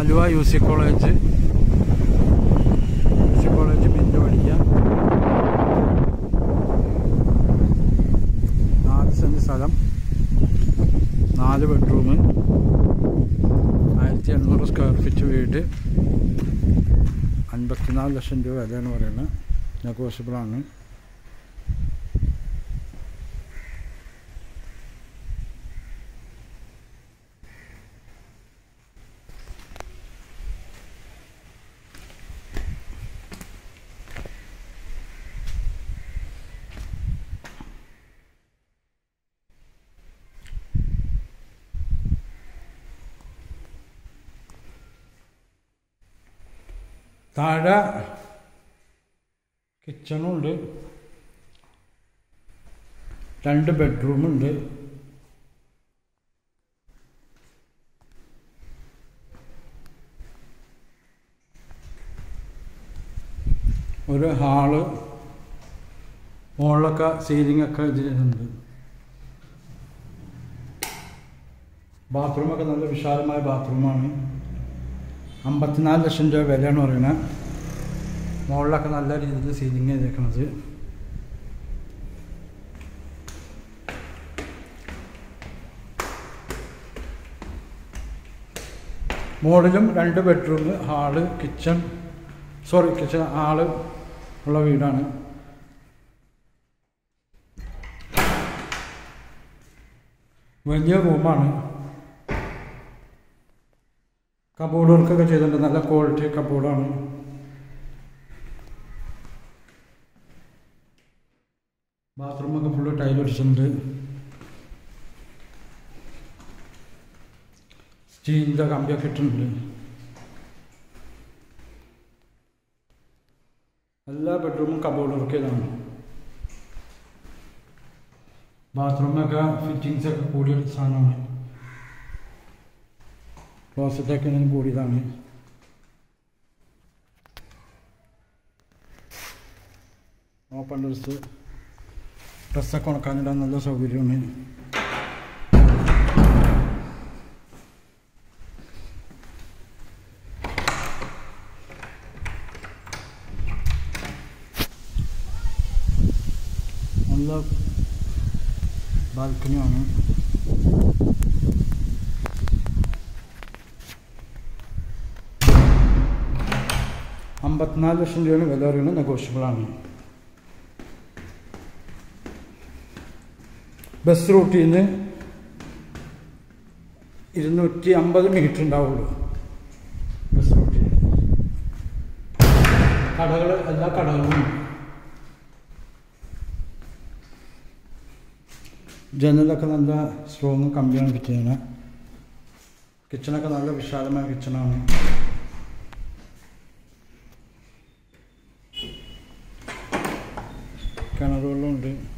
Aluva U C college U C college മിന്റ് പഠിക്കാം നാല് സെൻറ്റ് സ്ഥലം നാല് ബെഡ്റൂം ആയിരത്തി എണ്ണൂറ് സ്ക്വയർ ഫീറ്റ് വീട് അൻപത്തിനാല് ലക്ഷം രൂപ വിലയാണ് പറയുന്നത് നെഗോഷ്യബിളാണ് താഴെ കിച്ചണുണ്ട് രണ്ട് ബെഡ്റൂമുണ്ട് ഒരു ഹാള് മുകളിലൊക്കെ സീലിംഗ് ഒക്കെ ഇതിലുണ്ട് ബാത്റൂമൊക്കെ നല്ല വിശാലമായ ബാത്റൂമാണ് അമ്പത്തിനാല് ലക്ഷം രൂപ വിലയാണ് പറയുന്നത് മുകളിലൊക്കെ നല്ല രീതിയിൽ സീലിംഗ് ചെയ്തേക്കണത് മുകളിലും രണ്ട് bedroom hall kitchen sorry kitchen hall ഉള്ള വീടാണ് വലിയ റൂമാണ് കബോർഡ് വർക്കൊക്കെ ചെയ്തിട്ടുണ്ട് നല്ല ക്വാളിറ്റി കബോർഡാണ് ബാത്റൂമൊക്കെ ഫുള്ള് ടൈൽ അടിച്ചിട്ടുണ്ട് സ്റ്റീലിൻ്റെ കമ്പിയൊക്കെ ഇട്ടിട്ടുണ്ട് എല്ലാ ബെഡ്റൂമും കബോർഡ് വർക്ക് ചെയ്താണ് ബാത്റൂമൊക്കെ ഫിറ്റിങ്സ് ഒക്കെ കൂടിയ സാധനമാണ് ക്ലോസറ്റൊക്കെ ഇതിന് കൂടിയതാണ് ഓപ്പൺ ഡ്രസ്സ് ഡ്രസ്സൊക്കെ ഉണക്കാനിടാൻ നല്ല സൗകര്യമാണ് നല്ല ബാൽക്കണിയാണ് അമ്പത്തിനാല് ലക്ഷം രൂപയാണ് വില പറയുന്നത് നെഗോഷ്യബിളാണ് ബസ് റൂട്ടിൽ നിന്ന് ഇരുന്നൂറ്റി അമ്പത് മീറ്റർ ഉണ്ടാവുള്ളൂ ബസ് റൂട്ടിൽ കടകൾ എല്ലാ കടകളും ഉണ്ട്. ജനലൊക്കെ നല്ല സ്ട്രോങ് കമ്പിയാണ് കിച്ചണ് കിച്ചണൊക്കെ നല്ല വിശാലമായ കിച്ചണാണ് കിണറുകളുണ്ട്